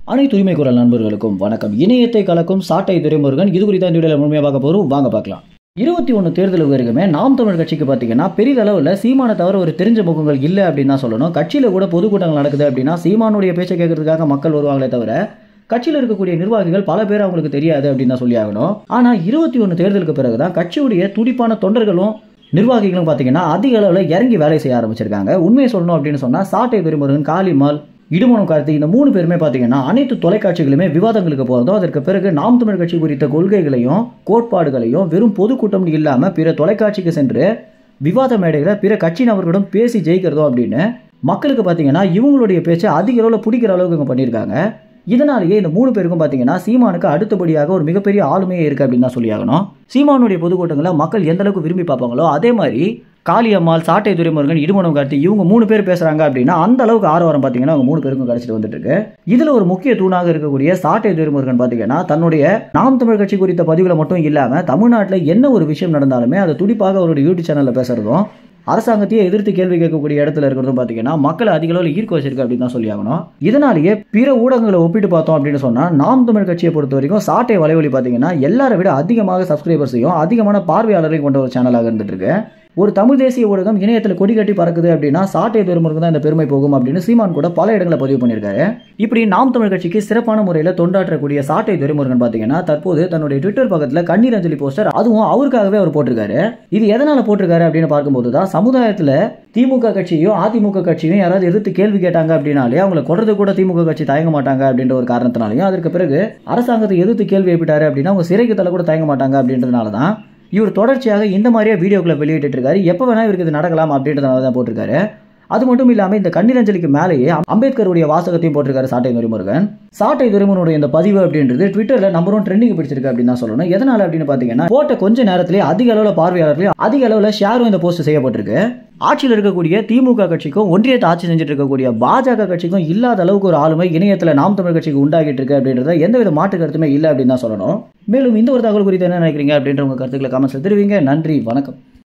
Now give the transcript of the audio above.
அனைத்து உரிமை குரல் நண்பர்களுக்கும் வணக்கம் இணையத்தை கலக்கும் சாட்டை துரைமுருகன் இது குறித்த இந்த வீடியோவில் முழுமையாக பார்க்க போகிறோம் வாங்க பார்க்கலாம் இருபத்தி ஒன்று தேர்தல் வரைக்குமே நாம் தமிழ் கட்சிக்கு பார்த்தீங்கன்னா பெரிதளவில் சீமானை தவிர ஒரு தெரிஞ்ச முகங்கள் இல்லை அப்படின்னு தான் சொல்லணும் கட்சியில் கூட பொதுக்கூட்டங்கள் நடக்குது அப்படின்னா சீமானுடைய பேச்சை கேட்கறதுக்காக மக்கள் வருவாங்களே தவிர கட்சியில் இருக்கக்கூடிய நிர்வாகிகள் பல பேர் அவங்களுக்கு தெரியாது அப்படின்னு தான் சொல்லி ஆகணும் ஆனால் இருபத்தி ஒன்று தேர்தலுக்கு பிறகு தான் கட்சியுடைய துடிப்பான தொண்டர்களும் நிர்வாகிகளும் பார்த்தீங்கன்னா அதிக அளவில் இறங்கி வேலை செய்ய ஆரம்பிச்சிருக்காங்க உண்மையை சொல்லணும் அப்படின்னு சொன்னால் சாட்டை பெருமுருகன் காளிமால் இடுமணம் கார்த்தி இந்த மூணு பேருமே பார்த்தீங்கன்னா அனைத்து தொலைக்காட்சிகளுமே விவாதங்களுக்கு போகிறதும் அதற்கு பிறகு நாம் தமிழ் கட்சி குறித்த கொள்கைகளையும் கோட்பாடுகளையும் வெறும் பொதுக்கூட்டம் இல்லாமல் பிற தொலைக்காட்சிக்கு சென்று விவாத மேடைகளை பிற கட்சி நபர்களிடம் பேசி ஜெயிக்கிறதும் அப்படின்னு மக்களுக்கு பார்த்தீங்கன்னா இவங்களுடைய பேச்சை அதிக அளவில் பிடிக்கிற அளவுக்கு இவங்க பண்ணியிருக்காங்க இதனாலேயே இந்த மூணு பேருக்கும் பார்த்தீங்கன்னா சீமானுக்கு அடுத்தபடியாக ஒரு மிகப்பெரிய ஆளுமையே இருக்குது அப்படின்னு தான் சொல்லியாகணும் சீமானுடைய பொதுக்கூட்டங்களை மக்கள் எந்த அளவுக்கு விரும்பி பார்ப்பாங்களோ அதே மாதிரி காளியம்மாள் சாட்டை துரைமுருகன் இடுமணம் கார்த்தி இவங்க மூணு பேர் பேசுறாங்க அப்படின்னா அந்த அளவுக்கு ஆரவாரம் பார்த்தீங்கன்னா அவங்க மூணு பேருக்கும் கிடைச்சிட்டு வந்துட்டு இருக்கு இதுல ஒரு முக்கிய தூணாக இருக்கக்கூடிய சாட்டை துரைமுருகன் பார்த்தீங்கன்னா தன்னுடைய நாம் தமிழ் கட்சி குறித்த பதிவுல மட்டும் இல்லாம தமிழ்நாட்டில் என்ன ஒரு விஷயம் நடந்தாலுமே அதை துடிப்பாக அவருடைய யூடியூப் சேனல்ல பேசுறதும் அரசாங்கத்தையே எதிர்த்து கேள்வி கேட்கக்கூடிய இடத்துல இருக்கிறதும் பார்த்தீங்கன்னா மக்களை அதிக அளவில் ஈர்க்க வச்சிருக்கு அப்படின்னு தான் சொல்லி ஆகணும் இதனாலேயே பிற ஊடகங்களை ஒப்பிட்டு பார்த்தோம் அப்படின்னு சொன்னால் நாம் தமிழ் கட்சியை பொறுத்த வரைக்கும் சாட்டை வலைவலி பார்த்தீங்கன்னா எல்லாரை விட அதிகமாக சப்ஸ்கிரைபர்ஸையும் அதிகமான பார்வையாளர்களையும் கொண்ட ஒரு சேனலாக இருந்துட்டு இருக்கு ஒரு தமிழ் தேசிய ஊடகம் இணையத்தில் கொடி கட்டி பறக்குது அப்படின்னா சாட்டை பெருமருக்கு தான் இந்த பெருமை போகும் அப்படின்னு சீமான் கூட பல இடங்களை பதிவு பண்ணியிருக்காரு இப்படி நாம் தமிழ் கட்சிக்கு சிறப்பான முறையில் தொண்டாற்றக்கூடிய சாட்டை துரைமுருகன் பார்த்தீங்கன்னா தற்போது தன்னுடைய ட்விட்டர் பக்கத்தில் கண்ணீர் அஞ்சலி போஸ்டர் அதுவும் அவருக்காகவே அவர் போட்டிருக்காரு இது எதனால போட்டிருக்காரு அப்படின்னு பார்க்கும்போது தான் சமுதாயத்தில் திமுக கட்சியும் அதிமுக கட்சியும் யாராவது எதிர்த்து கேள்வி கேட்டாங்க அப்படின்னாலே அவங்களை கொடுறது கூட திமுக கட்சி தயங்க மாட்டாங்க அப்படின்ற ஒரு காரணத்தினாலையும் அதற்கு பிறகு அரசாங்கத்தை எதிர்த்து கேள்வி எழுப்பிட்டாரு அப்படின்னா அவங்க சிறைக்கு தள்ள கூட தயங்க மாட்டாங்க அப்படின்றதுனால தான் இவர் தொடர்ச்சியாக இந்த மாதிரியே வீடியோக்களை வெளியிட்டு இருக்காரு எப்போ வேணா இவருக்கு இது நடக்கலாம் அப்படின்றதுனால தான் போட்டிருக்காரு அது மட்டும் இல்லாமல் இந்த கண்ணீரஞ்சலிக்கு மேலேயே அம்பேத்கருடைய வாசகத்தையும் போட்டிருக்காரு சாட்டை துரைமுருகன் சாட்டை துரைமுருகனுடைய இந்த பதிவு அப்படின்றது ட்விட்டரில் நம்பர் ஒன் ட்ரெண்டிங் பிடிச்சிருக்கு அப்படின்னு தான் சொல்லணும் எதனால அப்படின்னு பார்த்தீங்கன்னா போட்ட கொஞ்ச நேரத்திலேயே அதிக அளவில் பார்வையாளர்களையும் அதிக அளவில் ஷேரும் இந்த போஸ்ட் செய்யப்பட்டிருக்கு ஆட்சியில் இருக்கக்கூடிய திமுக கட்சிக்கும் ஒன்றியத்தை ஆட்சி செஞ்சுட்டு இருக்கக்கூடிய பாஜக கட்சிக்கும் இல்லாத அளவுக்கு ஒரு ஆளுமை இணையத்தில் நாம் தமிழ் கட்சிக்கு உண்டாகிட்டு இருக்கு அப்படின்றத எந்தவித மாற்று கருத்துமே இல்லை அப்படின்னு தான் சொல்லணும் மேலும் இந்த ஒரு தகவல் குறித்து என்ன நினைக்கிறீங்க அப்படின்ற உங்க கருத்துக்களை கமெண்ட்ஸில் தெரிவிங்க நன்றி வணக்கம்